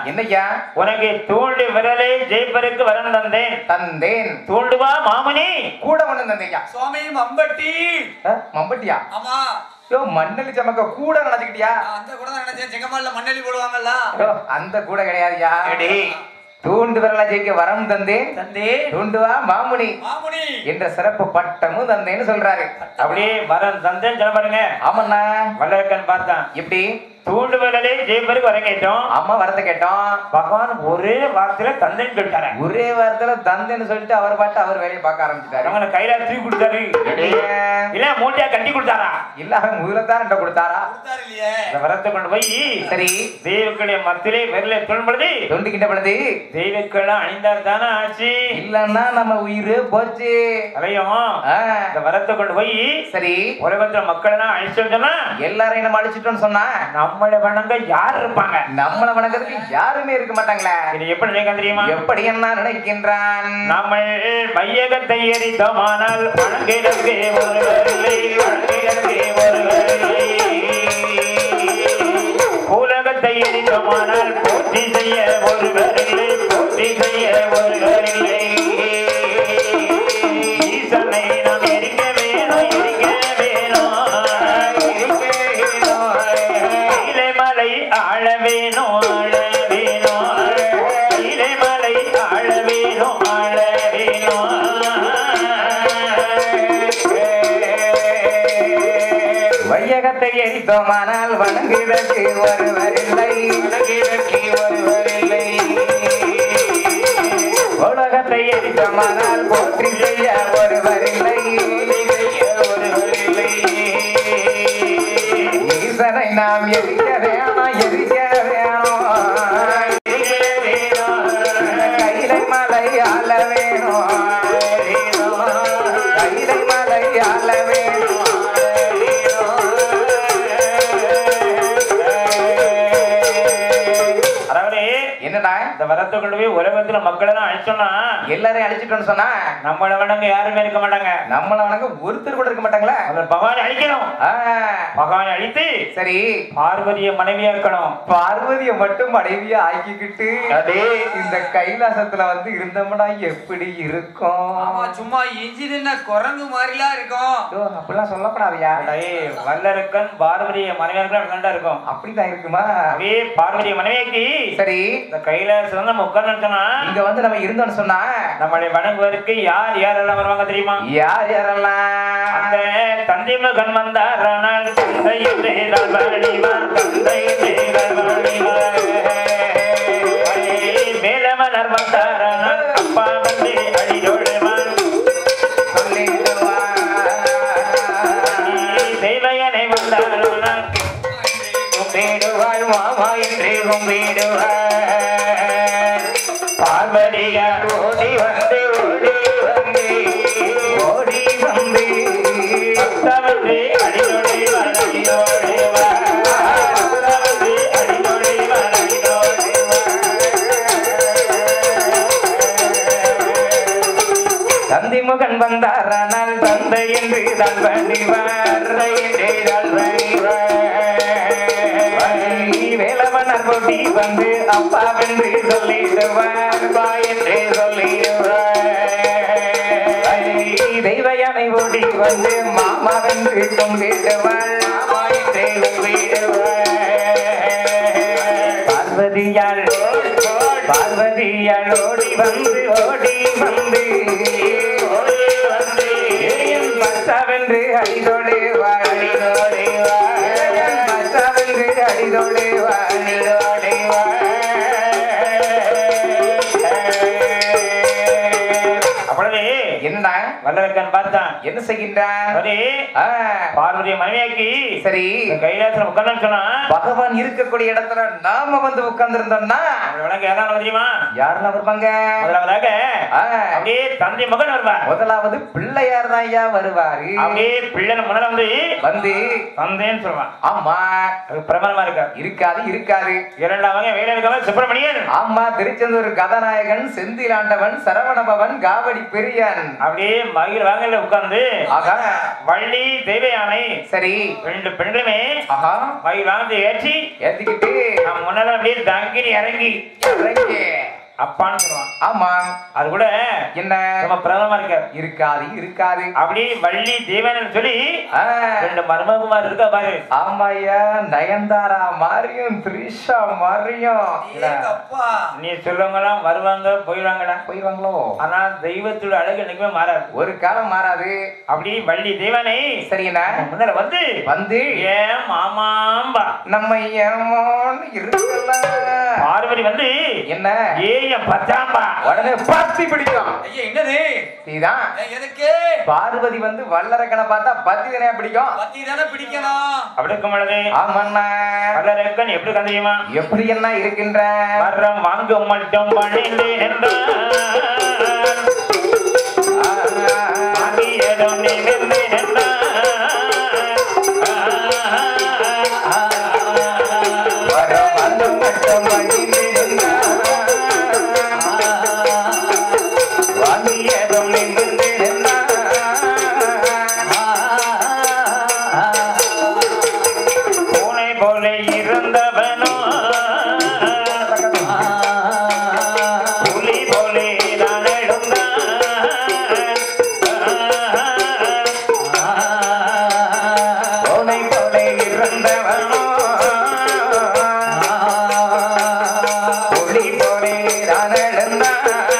என்னய்யா உனக்கு தூண்டு விரலை ஜெயிப்பதற்கு வரம் தந்தேன் தந்தேன் தூண்டுவா மாமணி கூட ஒண்ணு தந்தையா சுவாமி மம்பட்டி மம்பட்டியா ஆமா யோ மண்ணலி சமக்க கூட நினைச்சுக்கிட்டியா நான் அந்த கூட தான் நினைச்சேன் செங்கமால்ல மண்ணெளி போடுவாங்கல்ல யோ, அந்த கூட கிடையாதுயா எடி. தூண்டு விரல ஜெயிக்க வரம் தந்தேன் தந்தே தூண்டுவா மாமுனி மாமுனி என்ற சிறப்பு பட்டமும் தந்தேன்னு சொல்றாரு அப்படியே வரம் தந்தேன் சொல்ல பாருங்க ஆமாண்ணா வல்லரக்கன் பார்த்தான் எப்படி தூண்டு விரலை ஜெயிப்பதற்கு வரம் கேட்டோம் அம்மா வரத்தை கேட்டோம் பகவான் ஒரே வார்த்தையில தந்தேன்னு சொல்லிட்டாரு ஒரே வாரத்துல தந்தேன்னு சொல்லிட்டு அவர் பாட்டு அவர் வேலையை பார்க்க ஆரம்பிச்சிட்டாரு அவங்களை கையில தூக்கி கொடுத்தாரு இல்ல மூட்டையா கட்டி கொடுத்தாரா இல்ல அவன் முதல்ல தான் என்கிட்ட கொடுத்தாரா கொடுத்தாரு இல்லையே அந்த வரத்தை கொண்டு போய் சரி தெய்வக்களுடைய மத்திலே விரலை தொடும் பொழுது தொண்டுகிட்ட பொழுது தெய்வக்களை அணிந்தால் தானே ஆச்சு இல்லன்னா நம்ம உயிரு போச்சு அலையும் ஆ, இந்த வரத்தை கொண்டு போய் சரி உலகத்துல மக்கள் எல்லாம் அழிச்சு சொன்னா எல்லாரையும் நம்ம அழிச்சிட்டோம்னு சொன்னா நம்மளை வணங்க யார் இருப்பாங்க நம்மள வணக்கத்துக்கு யாருமே இருக்க மாட்டாங்களே இது எப்படி நினைக்க தெரியுமா எப்படி என்ன நினைக்கின்றான் நம்ம மையகத்தை எரித்தோமானால் வணங்கிடவே ஒருவரில்லை வணங்கிடவே ஒருவரில்லை உலகத்தை எரித்தோமானால் போற்றி செய்ய ஒருவரில்லை போற்றி செய்ய ஒருவரில்லை ஈசனை நாம் எரிக்க வேணும் எரிக்க வேணும் எரிக்க வேணும் இலைமலை ஆள வேணும் ஆள வேணும் இலைமலை ஆள வேணும் ஆள வேணும் வையகத்தை எரித்தோமானால் வணங்குவதற்கு ஒருவரில்லை வணங்குவதற்கு ஒருவரில்லை உலகத்தை எரித்தோமானால் போற்றி செய்ய ஒருவரில்லை ஒருவரில்லை ஈசனை நாம் எரிக்க வேணும் எரிக்க வேணும் கைலை மலை ஆள வேணும் கைலை மலை ஆள வேணும் அதாவது என்னடா இந்த வரத்தை கொண்டு போய் உலகத்துல மக்கள் எல்லாம் அழிச்சோம்னா எல்லாரையும் அழிச்சிட்டோம்னு சொன்னா நம்மளை வணங்க யாருமே இருக்க மாட்டாங்க நம்மள வணங்க ஒருத்தர் கூட இருக்க மாட்டாங்களா அவர் பகவானை அழிக்கணும் ஆ, பகவானை அழித்து சரி பார்வதியை மனைவியா இருக்கணும் பார்வதிய மட்டும் மனைவியா ஆக்கிக்கிட்டு அடே. இந்த கைலாசத்துல வந்து இருந்தோம்னா எப்படி இருக்கும் ஆமா சும்மா இஞ்சி தின்ன குரங்கு மாதிரிலாம் இருக்கும் ஐயோ, அப்படிலாம் சொல்லக்கூடாதுயா டேய், வல்லரக்கன் பார்வதியை மனைவியா இருக்கணும் இருக்கும் அப்படிதான் இருக்குமா அப்படியே பார்வதியை மனைவியாக்கி சரி இந்த கைலாசம் வந்து நம்ம உட்கார்ந்து சொன்னா இங்க வந்து நம்ம இருந்தோம்னு சொன்னா நம்மளை வணங்குவதற்கு யார் யாரெல்லாம் வருவாங்க தெரியுமா யார் யாரெல்லாம் அந்த தந்தை மகன் வந்தாரானால் தந்தை தேடல் வழிவார் தந்தை தேடல் வழிவார் வேலமலர் வந்தாரானால் அப்பா வந்து அடிதொழுவார் சொல்லிடுவார். தேவையனை வந்தாரானால் கும்பிடுவாள் மாமா என்று கும்பிடுவார் பார்வதியார் ஓடி வந்து ஓடி வந்து ஓடி வந்து பக்தவந்து அடிதொழுவார் அடிதொழுவார் பக்தவந்து அடிதொழுவார் தந்தி முகன் வந்தாரானால் தந்தை என்று தான் பணிவார் என்று தான் வேலவனர் போட்டி வந்து அப்பா என்று சொல்லிடுவார் பா என்று சொல்லிடுவார் தெய்வ யானை ஓடி வந்து மாமா என்று கும்பிடுவார் மாமா என்று கும்பிடுவார் பார்வதியால் பார்வதியால் ஓடி வந்து ஓடி வந்து ஓடி வந்து என் பச்சாவென்று அடிதோடு வாடிதோடு பச்சாவென்று அடிதோடு வாடிதோடு அப்பொழுது என்னடா வல்லரக்கன் பார்த்தான் என்ன செய்கின்றான் சரி ஆ, பார்வதியை மனைவியாக்கி சரி இந்த கைலாசம் உட்கார்ந்து சொன்னா பகவான் இருக்கக்கூடிய இடத்துல நாம வந்து உட்கார்ந்து இருந்தோம்னா நம்மளை வணங்க யாரும் தெரியுமா யாரெல்லாம் வருவாங்க முதலாவதாக ஆ, அப்படியே தந்தை மகன் வருவார் முதலாவது பிள்ளையார் தான் ஐயா வருவாரு அப்படியே பிள்ளை முன்னால வந்து வந்து தந்தைன்னு சொல்லுவான் ஆமா அது பிரபலமா இருக்கா இருக்காது இருக்காது இரண்டாவங்க வேலை இருக்கவன் சுப்பிரமணியன் ஆமா திருச்செந்தூர் கதாநாயகன் செந்திலாண்டவன் சரவணபவன் காவடி பெரியன் அப்படியே மகிழ் வாங்கல உட்கார்ந்து ஆகா வள்ளி தெய்வயானை சரி ரெண்டு பெண்களுமே ஆஹா மகிழ் வாங்கத்தை ஏற்றி ஏத்திக்கிட்டு நான் முன்னால அப்படியே தங்கினி இறங்கி இறங்கி அப்பான்னு சொல்லுவான் ஆமா அது கூட என்ன நம்ம பிரதமா இருக்காரு இருக்காது இருக்காது அப்படி வள்ளி தேவன் சொல்லி ஆ, ரெண்டு மருமகுமார் இருக்கா பாரு ஆமாய்யா நயன்தாரா மாதிரியும் த்ரிஷா மாதிரியும் ஏங்கப்பா. நீ சொல்லுவங்களாம் வருவாங்க போயிடுவாங்கடா போய்வாங்களோ ஆனா தெய்வத்தோட அழகு என்னைக்குமே மாறாது ஒரு காலம் மாறாது அப்படி வள்ளி தேவனை சரிண்ணா முன்னால வந்து வந்து ஏன் மாமாம்பா நம்ம ஏமோன்னு இருக்கலாம் பார்வதி வந்து என்ன ஏன் பத்தாம்பா உடனே பத்தி பிடிக்கும் ஐயா, என்னது இதுதான் ஏய், எதுக்கு பார்வதி வந்து வல்லரக்கனை பார்த்தா பத்தி தானே பிடிக்கும் பத்தி தானே பிடிக்கணும் அப்படி இருக்கும் பொழுது ஆமாண்ணா வளரக்கன் எப்படி கதையுமா எப்படி என்ன இருக்கின்ற வர்றம் வாங்க மட்டும் பணிந்து என்றார் வாங்கியதும் நிமிர்ந்து நின்றார். வர வந்து மட்டும் மகிழ்ந்திருந்தார். வாங்கியதும் நிமிர்ந்திருந்தார். பூனை போல இருந்தவனோ புலி போலே தான் எழுந்தான் பூனை போல இருந்தவனோ புலி போலே தான் எழுந்தான்.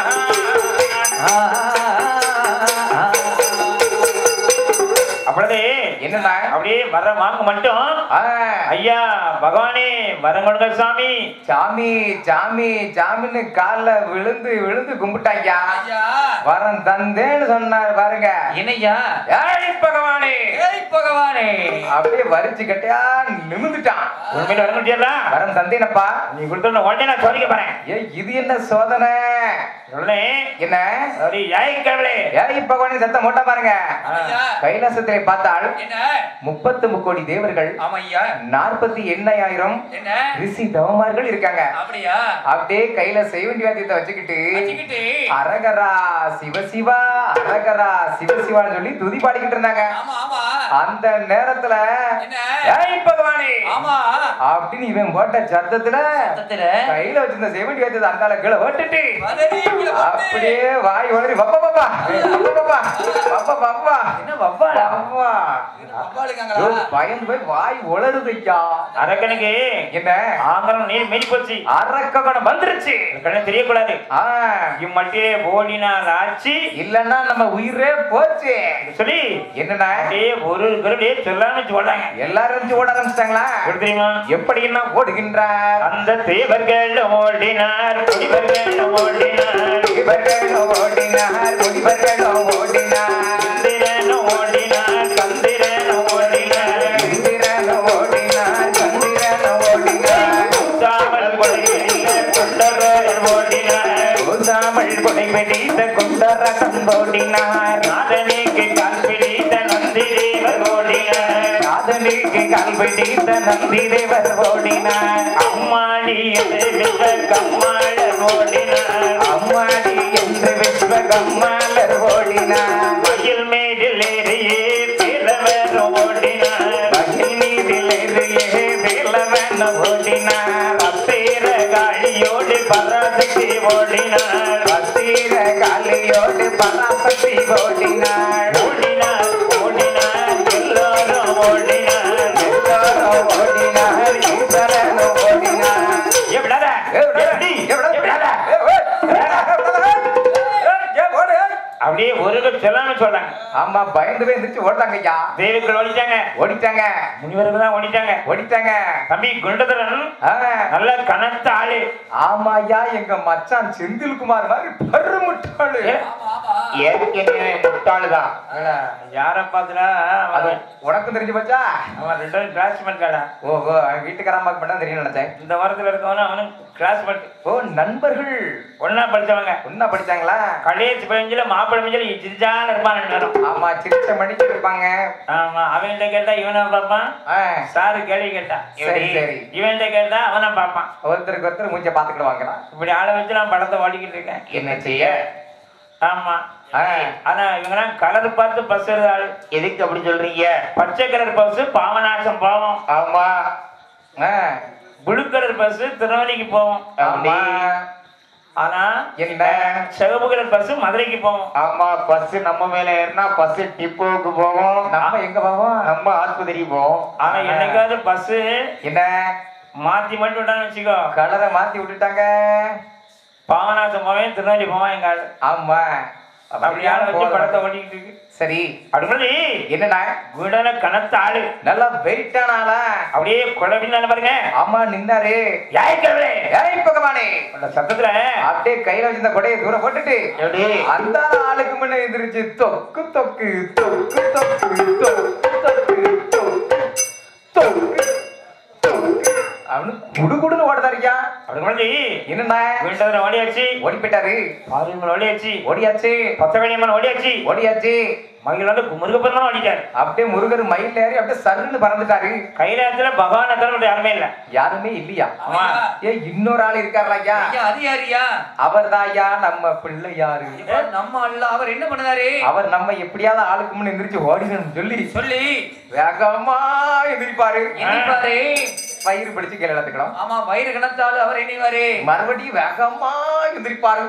அப்பொழுது என்னண்ணா அப்படியே வர வாங்க மட்டும் ஆ, ஐயா பகவானே வரம் கொடுங்க சாமி சாமி சாமி சாமின்னு கால்ல விழுந்து விழுந்து கும்பிட்டாங்க ஐயா வரம் தந்தேன்னு சொன்னார் பாருங்க என்னய்யா ஏய் பகவானே ஏய் பகவானே அப்படியே வரிச்சு கட்டியா நிமிந்துட்டான் உண்மையில வர முடியல வரம் தந்தேனப்பா நீ கொடுத்த உடனே நான் சோதிக்க போறேன் ஏய் இது என்ன சோதனை சொல்லேன் என்ன சரி ஏய் கடவுளே ஏய் பகவானே சத்தம் போட்டா பாருங்க ஐயா கைலாசத்திலே பார்த்தால் என்ன முப்பத்து முக்கோடி தேவர்கள் ஆமா ஐயா நாற்பத்தி எண்ணாயிரம் என்ன ரிஷி தவமார்கள் இருக்காங்க அப்படியா அப்படியே கையில செய்வண்டி வாத்தியத்தை வச்சுக்கிட்டு வச்சுக்கிட்டு அரகரா சிவசிவா அரகரா சிவசிவான்னு சொல்லி துதி பாடிக்கிட்டு இருந்தாங்க ஆமா ஆமா அந்த நேரத்துல என்ன ஏய் பகவானே ஆமா அப்படின்னு இவன் போட்ட சத்தத்துல சத்தத்துல கையில வச்சிருந்த செவண்டி வாத்தியத்தை அந்த கீழே ஓட்டுட்டு வதறி கீழே போட்டு. அப்படியே வாய் வளரி வப்பா பாப்பா வப்பா வப்பா வப்பா என்ன வவ்வாலா வப்பா வவ்வாலுக்காங்களா ஐயோ, பயந்து போய் வாய் உளருது ஐயா அரக்கனுக்கு என்ன ஆங்கலம் நீர் மீறி போச்சு அரக்ககணம் வந்துருச்சு கண்ணு தெரியக்கூடாது ஆ, இம்மட்டிலே ஓடினால் ஆச்சு இல்லன்னா நம்ம உயிரே போச்சு சொல்லி என்னண்ணா அப்படியே ஒரு கருடே சொல்லாம சொல்றாங்க எல்லாரும் இருந்து ஓட ஆரம்பிச்சிட்டாங்களா எப்படி தெரியுமா எப்படி என்ன ஓடுகின்றார் அந்த தேவர்கள் ஓடினார் குடிவர்கள் ஓடினார் இவர்கள் ஓடினார் முனிவர்கள் ஓடினார் சந்திரன் ஓடினார் சந்திரன் ஓடினார் இந்திரன் ஓடினார் சந்திரன் ஓடினார் சாமல் கொடையில் கொண்டவர் ஓடினார் ஊசாமல் கொடை வெடித்த குண்டரசன் ஓடினார் நாதனிக்கு கால் பிடித்த நந்திதேவர் ஓடினார் காதலிக்கு கால் பிடித்த நந்தி தேவர் ஓடினார் அம்மாடி என்று விட்ட கம்மாளர் ஓடினார் அம்மாடி என்று விஸ்வ கம்மாளர் ஓடினார் மயில் மேடில் ஏறியே பிறவர் ஓடினார் மகிழ் நீதில் எதிரே வேலவன் ஓடினார் அத்தேர காளியோடு பராசக்தி ஓடினார் பத்தீர காலியோடு பராசக்தி ஓடினார் ஓடினார் ஓடினார் எல்லாரும் ஓடினார் எல்லாரும் ஓடினார் ஈஸ்வரன் ஓடினார் எப்படாத எப்படி எப்படாத அப்படியே ஒரு சொல்லாம சொல்றாங்க ஆமா பயந்து போய் எந்திரிச்சு ஓடுறாங்க ஐயா தேவிகள் ஓடிட்டாங்க ஓடிட்டாங்க முனிவர்கள் தான் ஓடிட்டாங்க ஓடிட்டாங்க தம்பி குண்டதரன் ஆ, நல்ல கனத்த ஆளு ஆமா ஐயா எங்க மச்சான் செந்தில்குமார் மாதிரி பருமுட்டாளு ஆமா ஆமா ஏற்கனவே முட்டாளுதான் யார பாத்துனா அது உனக்கும் தெரிஞ்சு போச்சா அவன் ரெண்டு பேரும் கிளாஸ்மேட் காடா ஓஹோ வீட்டுக்காரம்மாக்கு மட்டும் தெரியும் நினைச்சேன் இந்த வாரத்துல இருக்கவனும் அவனும் கிளாஸ்மேட் ஓ நண்பர்கள் ஒன்னா படிச்சவங்க ஒன்னா படிச்சாங்களா கடைசி பதினஞ்சுல மாப்பிள்ளை மஞ்சள் சிரிச்சான்னு இருப்பான் ரெண்டு பேரும் ஆமா சிரிச்ச மணிக்கு இருப்பாங்க ஆமா அவன்கிட்ட கேட்டா இவனை பார்ப்பான் ஆ, சாரு கேள்வி கேட்டான் சரி, சரி. இவன்கிட்ட கேட்டா அவனை பார்ப்பான் ஒருத்தருக்கு ஒருத்தர் மூஞ்ச பாத்துக்கிடுவாங்களா இப்படி ஆளை வச்சு நான் படத்தை ஓடிக்கிட்டு இருக்கேன் என்ன செய்ய ஆமா ஆ, ஆனா இவங்கெல்லாம் கலர் பார்த்து பஸ் எழுத ஆளு எதுக்கு அப்படி சொல்றீங்க பச்சை கலர் பஸ் பாவநாசம் பாவம் ஆமா ஆ, ப்ளூ கலர் பஸ் திருநெல்வேலிக்கு போவோம் ஆமா ஆனா என்ன சிவப்பு கலர் பஸ் மதுரைக்கு போவோம் ஆமா பஸ் நம்ம மேல ஏறினா பஸ் டிப்போவுக்கு போவோம் நம்ம எங்க போவோம் நம்ம ஆஸ்பத்திரிக்கு போவோம் ஆனா என்னைக்காவது பஸ் என்ன மாத்தி மட்டும் விட்டான்னு வச்சுக்கோ கலரை மாத்தி விட்டுட்டாங்க பாவநாசம் போவேன் திருநெல்வேலி போவான் எங்க ஆளு ஆமா அப்படியான வச்சு படத்தை ஓட்டிக்கிட்டு இருக்கு சரி அப்படி சொல்லி என்னண்ணா குடல கனத்த ஆளு நல்லா வெயிட்டான ஆளா அப்படியே குழப்பின்னு பாருங்க ஆமா நின்னாரு யாய்க்கவே ஏய் பகவானே அந்த சத்தத்துல அப்படியே கையில வச்சிருந்த கொடையை தூரம் போட்டுட்டு எப்படி அந்த ஆளுக்கு முன்ன எந்திரிச்சு தொக்கு தொக்கு தொக்கு தொக்கு தொக்கு தொக்கு தொக்கு தொக்கு தொக்கு அவனு குடு குடுன்னு ஓடுதாரியா அப்படி சொல்லி என்னண்ணா வீண்டதுல ஓடியாச்சு ஓடி போயிட்டாரு பாரியம்மன் ஓடியாச்சு ஓடியாச்சு பத்தவழியம்மன் ஓடியாச்சு ஓடியாச்சு மகிழ வந்து முருகப்பெருமான் ஓடிட்டார் அப்படியே முருகர் மயில் ஏறி அப்படியே சருன்னு பறந்துட்டாரு கைலாயத்துல பகவான் தவிர யாருமே இல்ல யாருமே இல்லையா ஆமா ஏ இன்னொரு ஆள் இருக்காருல ஐயா ஐயா அது யாரியா அவர்தான் ஐயா நம்ம பிள்ளை யாரு இப்ப நம்ம அல்ல அவர் என்ன பண்ணாரு அவர் நம்ம எப்படியாவது ஆளுக்கு முன்ன எந்திரிச்சு ஓடினு சொல்லி சொல்லி வேகமா எந்திரிப்பாரு எண்ணிப்பாரு வயிறு பிடிச்சு கீழே எடுத்துக்கணும் ஆமா வயிறு கணத்தாலும் அவர் எண்ணிவாரு மறுபடியும் வேகமா எந்திரிப்பாரு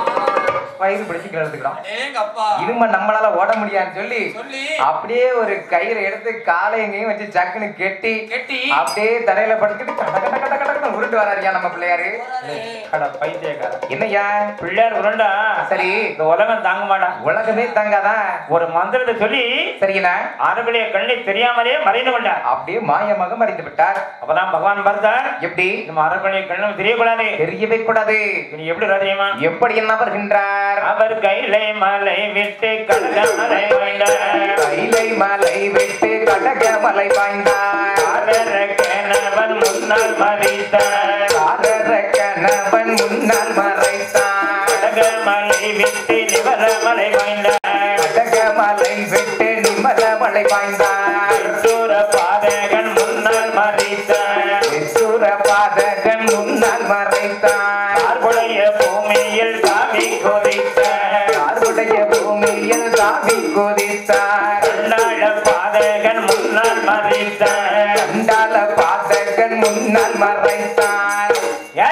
வயிறு பிடிச்சு கீழே எடுத்துக்கணும் ஏங்க அப்பா இனிமே நம்மளால ஓட முடியாதுன்னு சொல்லி சொல்லி அப்படியே ஒரு கயிறை எடுத்து காலை எங்கேயும் வச்சு ஜக்குன்னு கெட்டி கெட்டி அப்படியே தரையில படுத்துட்டு கட கட கட கட கடன்னு உருண்டு வராருயா நம்ம பிள்ளையாரு அட பைத்தியக்கார என்னய்யா பிள்ளையார் உருண்டா சரி இந்த உலகம் தாங்க மாட்டா உலகமே தாங்காதான் ஒரு மந்திரத்தை சொல்லி சரிங்கண்ணா ஆரம்பிய கண்ணை தெரியாமலே மறைந்து கொண்டார் அப்படியே மாயமாக மறைந்து விட்டார் அப்பதான் பகவான் பார்த்தார் எப்படி நம்ம அரண்மனை கண்ணும் தெரியக்கூடாது தெரியவே கூடாது இனி எப்படி தெரியுமா எப்படி என்ன வருகின்றார் அவர் கைலை மலை விட்டு கடக மலை வைண்டார் கைலை மலை விட்டு கடக மலை பாய்ந்தார் காதர கணவன் முன்னால் மறித்தார் காதர கணவன் முன்னால் மறைத்தார் கடக மலை விட்டு நிவர மலை வைண்டார் கடக மலை விட்டு நிமல மலை பாய்ந்தார் சூர பாதகன் முன்னால் மறித்தார் சூர பாதகன் முன்னால் மறைத்தார் பார்வுடைய பூமியில் சாமி கொதித்தார் யாருடைய பூமியில் சாமி கொதித்தார் கண்ணாழ பாதகன் முன்னால் மறித்தார் கண்டால பாதகன் முன்னால் மறைத்தார்